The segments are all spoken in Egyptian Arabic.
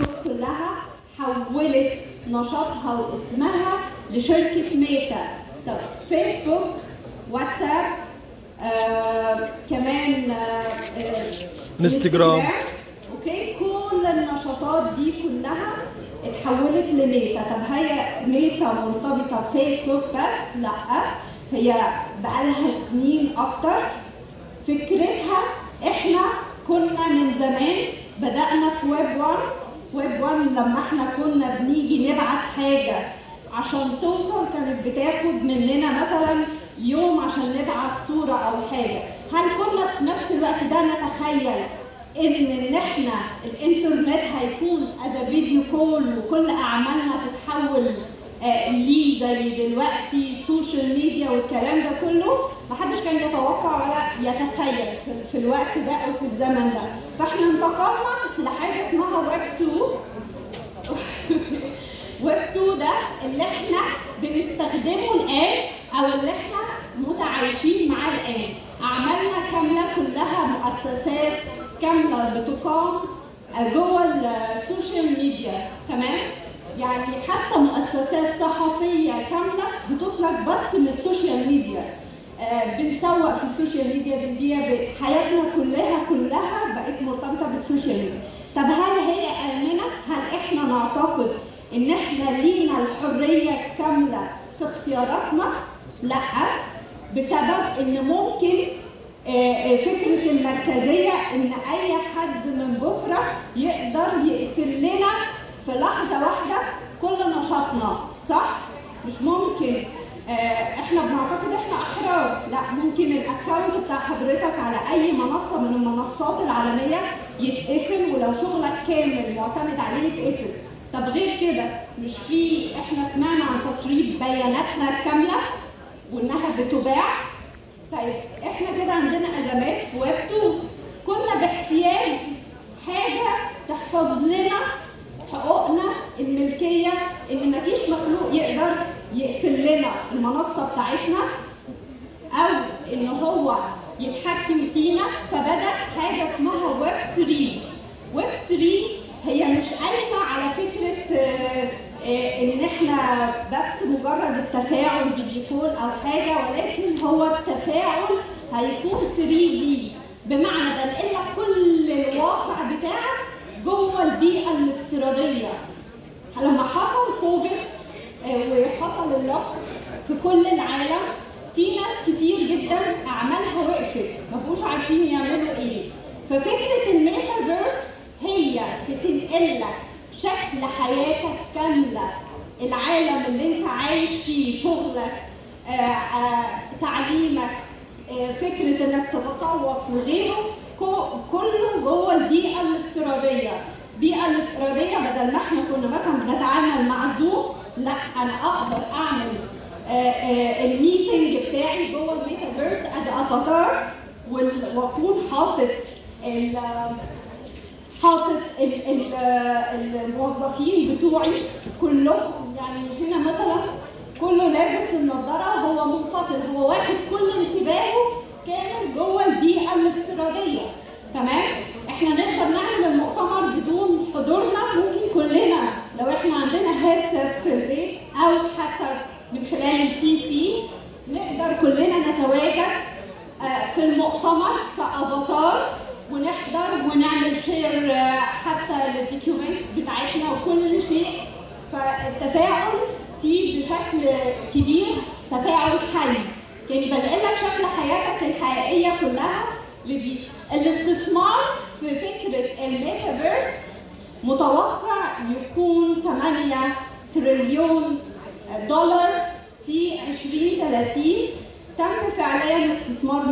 فيسبوك كلها حولت نشاطها واسمها لشركة ميتا طب فيسبوك واتساب آه كمان آه آه انستجرام. اوكي كل النشاطات دي كلها اتحولت لميتا طب هي ميتا مرتبطة بفيسبوك بس لا هي بقالها سنين اكتر فكرتها احنا كنا من زمان بدأنا في ويب 1 ويب 1 لما احنا كنا بنيجي نبعت حاجة عشان توصل كانت بتاخد مننا مثلا يوم عشان نبعت صورة أو حاجة هل كنا في نفس الوقت ده نتخيل ان ان احنا الانترنت هيكون از فيديو كول وكل اعمالنا تتحول آه، ليه زي دلوقتي سوشيال ميديا والكلام ده كله محدش كان يتوقع ولا يتخيل في- في الوقت ده او في الزمن ده فاحنا انتقلنا لحاجه اسمها ويب 2 ويب 2 ده اللي احنا بنستخدمه الان او اللي احنا متعايشين معاه الان اعمالنا كامله كلها مؤسسات كامله بتقام جوه السوشيال ميديا تمام يعني حتى مؤسسات صحفيه كامله بتطلق بس من السوشيال ميديا آه، بنسوق في السوشيال ميديا بنبيع ب- حياتنا كلها كلها بقت مرتبطه بالسوشيال ميديا طب هل هي امنه هل احنا نعتقد ان احنا لينا الحريه الكامله في اختياراتنا لا بسبب ان ممكن آه، آه، فكره المركزيه ان اي حد من بكره يقدر يقفل لنا في لحظه واحده كل نشاطنا صح مش ممكن آه، احنا بنعتقد احنا احرار لا ممكن الاكونت بتاع حضرتك على اي منصه من المنصات العالميه يتقفل ولو شغلك كامل معتمد عليه يتقفل طب غير كده مش في احنا سمعنا عن تسريب بياناتنا الكامله وانها بتباع طيب احنا كده عندنا ازمات في ويب 2 كنا باحتياج حاجه تحفظ لنا حقوقنا الملكيه ان مفيش مخلوق يقدر يقفل لنا المنصه بتاعتنا او ان هو يتحكم فينا فبدا حاجه اسمها ويب 3 ويب 3 هي مش قايمه على فكره آه، آه، ان احنا بس مجرد التفاعل فيديو كول او حاجه ولكن هو التفاعل هيكون 3 دي بمعنى بنقل لك كل الواقع بتاعك جوه البيئه الافتراضيه لما حصل كوفيد آه، وحصل اللوك في كل العالم في ناس كتير جدا اعمالها وقفت ما بقوش عارفين يعملوا ايه ففكره الميتافيرس هي بتنقل لك شكل حياتك كامله العالم اللي انت عايش فيه شغلك آه، آه، تعليمك آه، فكره انك تتسوق وغيره كو- كله جوه البيئه الافتراضيه البيئه الافتراضيه بدل ما احنا كنا مثلا بنتعامل مع زوم لا انا اقدر اعمل آه، آه، الميتنج بتاعي جوه الميتافيرس از افاتار واكون حاطط ال- حاطط ال- ال- الموظفين بتوعي كلهم يعني هنا مثلا كله لابس النضاره وهو منفصل هو واخد كل انتباهه كامل جوه البيئه الافتراضيه تمام احنا نقدر نعمل المؤتمر بدون حضورنا ممكن كلنا لو احنا عندنا هيدسет في البيت او حتى من خلال البي سي نقدر كلنا نتواجد آه، في المؤتمر كافاتار ونحضر ونعمل شير آه، حتى للدوكيومنت بتاعتنا وكل شيء فالتفاعل فيه بشكل كبير تفاعل حي يعني بنقل لك شكل حياتك الحقيقيه كلها لدي الاستثمار في فكره الميتافيرس متوقع يكون 8 تريليون دولار في 2030 تم فعليا استثمار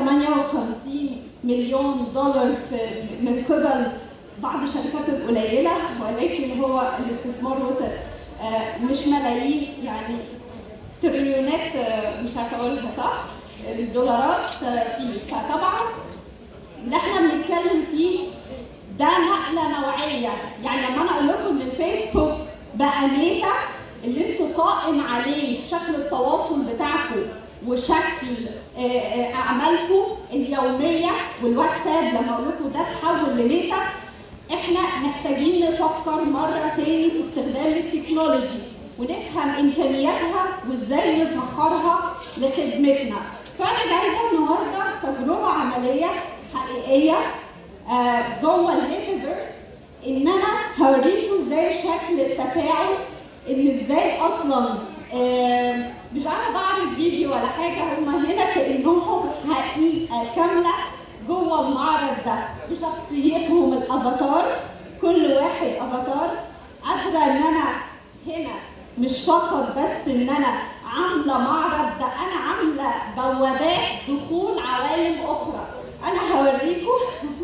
158 مليون دولار في من قبل بعض الشركات القليله ولكن هو الاستثمار وصل آه، مش ملايين يعني تريليونات آه، مش عارفه اقولها صح الدولارات آه، فيه فطبعا اللي احنا بنتكلم فيه ده نقله نوعيه يعني لما انا اقول لكم ان الفيسبوك بقى ميتا اللي انتوا قائم عليه شكل التواصل بتاعكم وشكل آه، آه، اعمالكم اليوميه والواتساب لما اقول لكم ده اتحول لميتا احنا محتاجين نفكر مرة تاني في استخدام التكنولوجي ونفهم امكانياتها وازاي نسخرها لخدمتنا فانا جايبه النهارده تجربه عمليه حقيقيه آه، جوه الميتافيرس ان انا هوريكم ازاي شكل التفاعل ان ازاي اصلا آه، مش انا بعمل فيديو ولا حاجه هم هنا كانهم حقيقه كامله جوه المعرض ده بشخصيتهم الافاتار كل واحد افاتار قادره ان انا هنا مش فقط بس ان انا عامله معرض ده انا عامله بوابات دخول عوالم اخرى انا هوريكم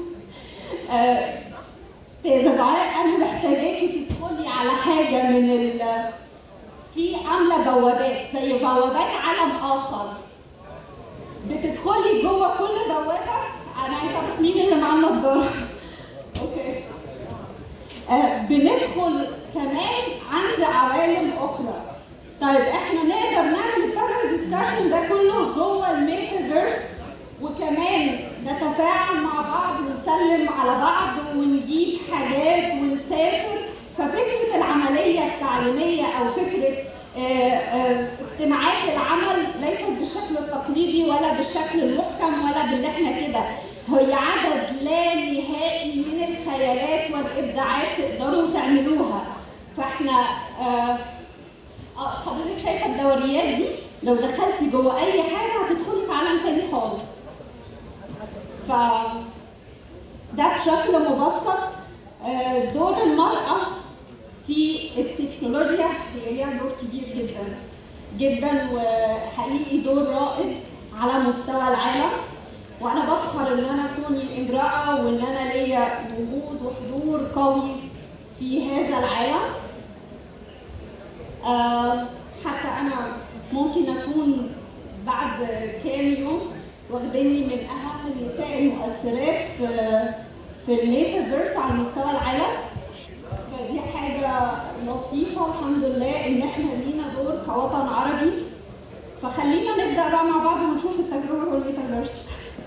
آه، استاذه دعاء انا محتاجاكي تدخلي على حاجه من ال في عامله بوابات زي بوابات عالم اخر بتدخلي جوه كل بوابه انا عايزه اعرف مين اللي معاه النضاره اوكي آه، بندخل كمان عند عوالم اخرى طيب احنا نقدر نعمل البانل ديسكشن ده كله جوه الميتافيرس وكمان نتفاعل مع بعض ونسلم على بعض ونجيب حاجات ونسافر ففكره العمليه التعليميه او فكره آه، آه، اجتماعات العمل ليست بالشكل التقليدي ولا بالشكل المحكم ولا باللي احنا كده هي عدد لا نهائي من الخيالات والابداعات تقدروا تعملوها فاحنا آه اه حضرتك شايفه الدوريات دي لو دخلتي جوه اي حاجه هتدخلي في عالم تاني خالص ف ده بشكل مبسط آه، دور المرأة في التكنولوجيا هي ليها دور كبير جدا جدا وحقيقي دور رائد على مستوى العالم وانا بفخر ان انا كوني امرأة وان انا ليا وجود وحضور قوي في هذا العالم آه، حتى انا ممكن اكون بعد كام يوم واخداني من اهم النساء المؤثرات في في الميتافيرس على مستوى العالم فدي حاجه لطيفه الحمد لله ان احنا لينا دور كوطن عربي فخلينا نبدا بقى مع بعض ونشوف التجربه والميتافيرس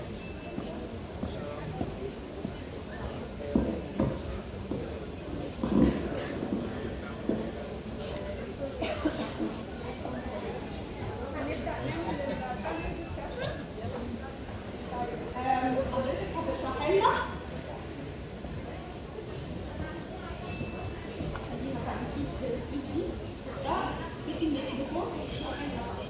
أم، حضرتك هتشرحي لنا خلينا بقى نسيب الفيس دي. ده سيتي الميكروفون. اشرحي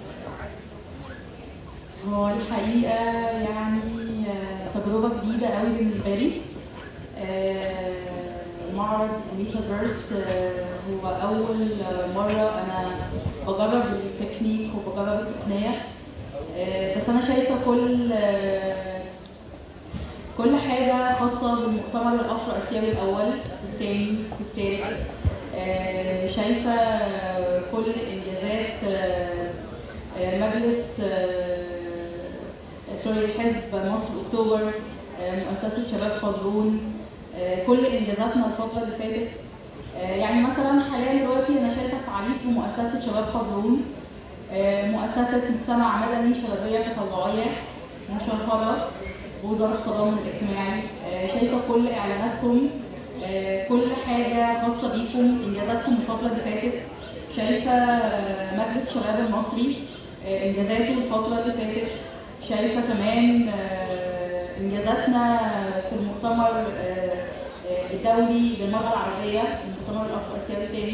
لنا. هو الحقيقة يعني آه، تجربة جديدة قوي بالنسبة لي آه، معرض ميتافيرس آه، هو أول مرة أنا بجرب التكنيك وبجرب التقنية آه، بس أنا شايفة كل آه، كل حاجة خاصة بالمؤتمر الأفرو آسيوي الأول والتاني والتالت آه، شايفة آه، كل إنجازات آه، آه، مجلس آه، سوري حزب مصر أكتوبر آه، مؤسسة شباب قدرون آه، كل إنجازاتنا الفترة اللي فاتت آه، يعني مثلا حاليا دلوقتي أنا شايفة تعريف بمؤسسة شباب قدرون آه، مؤسسة مجتمع مدني شبابية تطوعية مشرفة بوزارة التضامن الاجتماعي آه، شايفة كل إعلاناتكم آه، كل حاجة خاصة بيكم إنجازاتكم الفترة اللي فاتت شايفة آه، مجلس شباب المصري آه، إنجازاته الفترة اللي فاتت شايفة كمان آه، إنجازاتنا في المؤتمر آه، آه، الدولي للمرأة العربية المؤتمر الأفرو آسيوي الثاني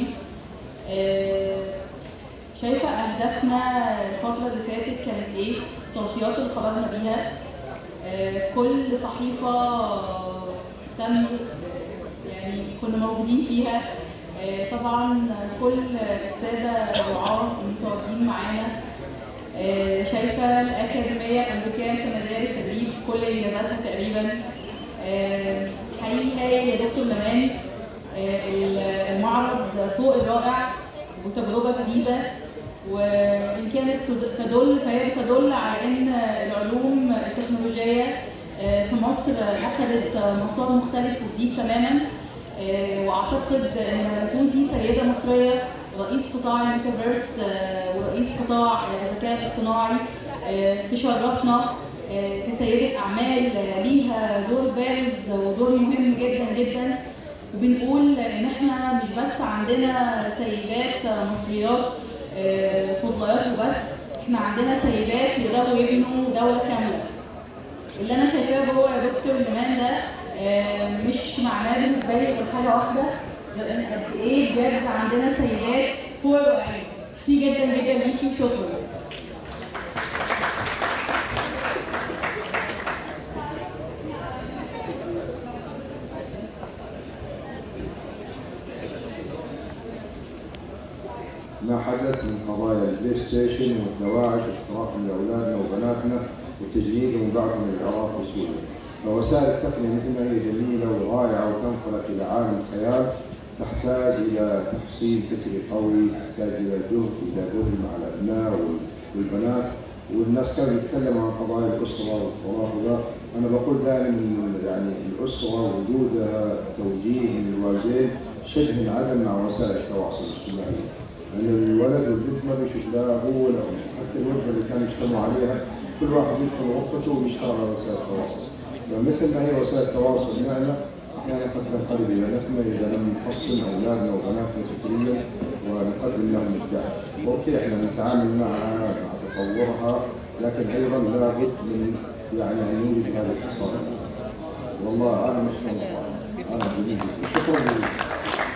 شايفة أهدافنا الفترة اللي فاتت كانت إيه؟ التوصيات اللي خرجنا بيها آه، كل صحيفة تم يعني كنا موجودين فيها آه، طبعا كل السادة الرعاة المتواجدين معانا آه، شايفة الأكاديمية الأمريكية لمجال التدريب كل إنجازاتها تقريبا آه، حقيقي هايل يا دكتور لمان آه، المعرض فوق الرائع وتجربة جديدة وإن كانت تد- تدل فهي تدل على إن العلوم التكنولوجية آه، في مصر أخذت مسار مختلف وجديد تماما آه، وأعتقد إن لما يكون في سيدة مصرية رئيس قطاع الميتافيرس آه، ورئيس قطاع الذكاء الاصطناعي آه، تشرفنا آه، كسيدة أعمال آه، ليها دور بارز ودور مهم جدا جدا وبنقول ان احنا مش بس عندنا سيدات مصريات آه، فضليات وبس احنا عندنا سيدات يقدروا يبنوا دوله كامله اللي انا شايفاه جوه يا دكتور ايمان ده آه، مش معناه بالنسبه لي غير حاجه واحده غير ان قد ايه بجد عندنا سيدات فوق الوعي ميرسي جدا جدا ليكي وشكرا ما حدث من قضايا البلاي ستيشن والدواعش واختراقهم لاولادنا وبناتنا وتجنيدهم بعضهم من العراق وسوريا. فوسائل التقنيه مثل ما هي جميله ورائعه وتنقلك الى عالم الخيال تحتاج الى تحصيل فكري قوي، تحتاج الى جهد الى جهد مع الابناء وال- والبنات والناس كانوا يتكلموا عن قضايا الاسره والطلاق وذا، انا بقول دائما إن يعني الاسره وجودها توجيه من الوالدين شبه انعدم مع وسائل التواصل الاجتماعي. لان الولد والبنت ما بيشوف لا هو ولا أم. حتى الوجبه اللي كانوا يجتمعوا عليها كل واحد يدخل غرفته ويشتغل على وسائل التواصل. فمثل ما هي وسائل التواصل نعمه احيانا قد تنقلب الى نقمه اذا لم نحصن اولادنا وبناتنا فكريا ونقدم لهم الدعم. اوكي احنا نتعامل معها مع تطورها لكن ايضا لابد من يعني ان نوجد هذه الحصانه. والله انا مش من الله. انا بنيجي. شكرا لك.